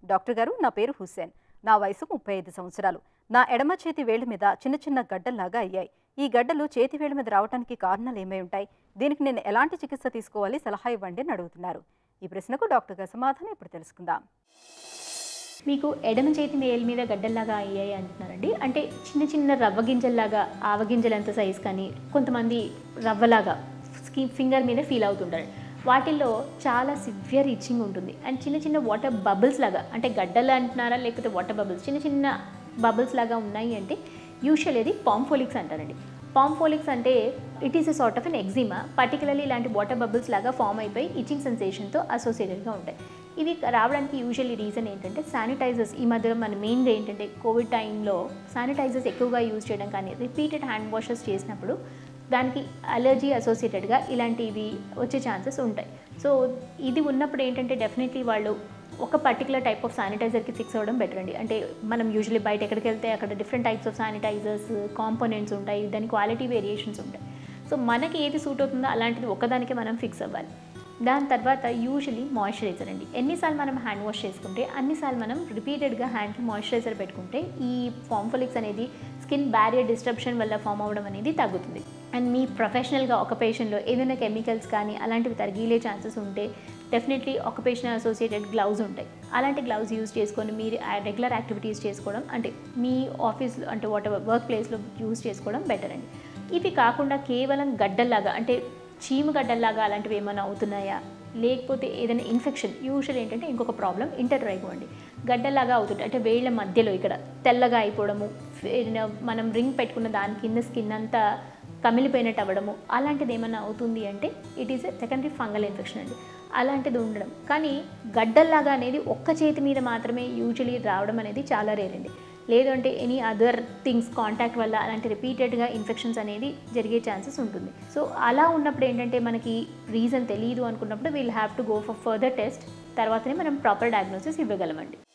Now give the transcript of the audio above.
doctor గారు నా పేరు హుస్సేన్ నా వయసు ముప్పై ఐదు సంవత్సరాలు నా ఎడమ చేతి వేళ్ల మీద చిన్న చిన్న గడ్డల్లాగా అయ్యాయి ఈ గడ్డలు చేతి వేళ్ల మీద రావడానికి కారణాలు ఏమై ఉంటాయి దీనికి నేను ఎలాంటి చికిత్స తీసుకోవాలి సలహా ఇవ్వండి అని అడుగుతున్నారు ఈ ప్రశ్నకు డాక్టర్ గారి సమాధానం ఇప్పుడు తెలుసుకుందాం మీకు ఎడమ చేతి వేలు మీద గడ్డల్లాగా అయ్యాయి అంటున్నారండి అంటే చిన్న చిన్న రవ్వ గింజల్లాగా ఆవ గింజలంత సైజ్ కానీ కొంతమంది రవ్వలాగా స్కి ఫింగర్ మీద ఫీల్ అవుతుంటారు వాటిల్లో చాలా సివియర్ ఇచ్చింగ్ ఉంటుంది అండ్ చిన్న చిన్న వాటర్ బబుల్స్ లాగా అంటే గడ్డలు అంటున్నారా లేకపోతే వాటర్ బబుల్స్ చిన్న చిన్న బబుల్స్ లాగా ఉన్నాయి అంటే యూజువల్ ఇది పాంఫోలిక్స్ అంటారండి పాంఫోలిక్స్ అంటే it is a sort of an eczema particularly ఇలాంటి వాటర్ బబుల్స్ లాగా ఫామ్ అయిపోయి ఇచ్చింగ్ సెన్సేషన్తో అసోసియేటెడ్గా ఉంటాయి ఇవి రావడానికి యూజువల్లీ రీజన్ ఏంటంటే శానిటైజర్స్ ఈ మధ్య మన మెయిన్గా ఏంటంటే కోవిడ్ టైంలో శానిటైజర్స్ ఎక్కువగా యూజ్ చేయడం కానీ రిపీటెడ్ హ్యాండ్ వాషెస్ చేసినప్పుడు దానికి అలర్జీ అసోసియేటెడ్గా ఇలాంటివి వచ్చే ఛాన్సెస్ ఉంటాయి సో ఇది ఉన్నప్పుడు ఏంటంటే డెఫినెట్లీ వాళ్ళు ఒక పర్టికులర్ టైప్ ఆఫ్ శానిటైజర్కి ఫిక్స్ అవ్వడం బెటర్ అండి అంటే మనం యూజువల్లీ బయట ఎక్కడికి వెళ్తే అక్కడ different types of sanitisers components ఉంటాయి దాని క్వాలిటీ వేరియేషన్స్ ఉంటాయి సో మనకి ఏది సూట్ అవుతుందో అలాంటిది ఒకదానికి మనం ఫిక్స్ అవ్వాలి దాని తర్వాత యూజువలీ మాయిశ్చరైజర్ అండి ఎన్నిసార్లు మనం హ్యాండ్ వాష్ చేసుకుంటే అన్నిసార్లు మనం రిపీటెడ్గా హ్యాండ్కి మాయిశ్చరైజర్ పెట్టుకుంటే ఈ ఫాంఫోలిక్స్ అనేది స్కిన్ బ్యారియర్ డిస్ట్రప్షన్ వల్ల ఫామ్ అవ్వడం అనేది తగ్గుతుంది అండ్ మీ ప్రొఫెషనల్గా ఆక్యుపేషన్లో ఏదైనా కెమికల్స్ కానీ అలాంటివి తగిలే ఛాన్సెస్ ఉంటే డెఫినెట్లీ ఆక్యుపేషనల్ అసోసియేటెడ్ గ్లౌజ్ ఉంటాయి అలాంటి గ్లౌజ్ యూజ్ చేసుకొని మీరు రెగ్యులర్ యాక్టివిటీస్ చేసుకోవడం అంటే మీ ఆఫీస్లో అంటే వాట్ ఎవర్ వర్క్ ప్లేస్లో యూజ్ చేసుకోవడం బెటర్ అండి ఇవి కాకుండా కేవలం గడ్డల్లాగా అంటే చీము గడ్డల్లాగా అలాంటివి ఏమైనా అవుతున్నాయా లేకపోతే ఏదైనా ఇన్ఫెక్షన్ యూజువల్ ఏంటంటే ఇంకొక ప్రాబ్లం ఇంటర్డ్రైగో అండి గడ్డల్లాగా అవుతుంటాయి అంటే వేళ్ళ మధ్యలో ఇక్కడ తెల్లగా అయిపోవడము ఫే- మనం రింగ్ పెట్టుకున్న దాని కింద స్కిన్ అంతా కమిలిపోయినట్టు అవ్వడము అలాంటిది ఏమైనా అవుతుంది అంటే it is a secondary fungal infection అండి అలాంటిది ఉండడం కానీ గడ్డల్లాగా అనేది ఒక్క చేతి మీద మాత్రమే యూజువలీ రావడం అనేది చాలా రేర్ అండి లేదు అంటే ఎనీ అదర్ థింగ్స్ కాంటాక్ట్ వల్ల అలాంటి రిపీటెడ్గా ఇన్ఫెక్షన్స్ అనేది జరిగే ఛాన్సెస్ ఉంటుంది సో అలా ఉన్నప్పుడు ఏంటంటే మనకి రీజన్ తెలియదు అనుకున్నప్పుడు we'll have to go for further test తర్వాతనే మనం ప్రాపర్ డయాగ్నోసిస్ ఇవ్వగలమండి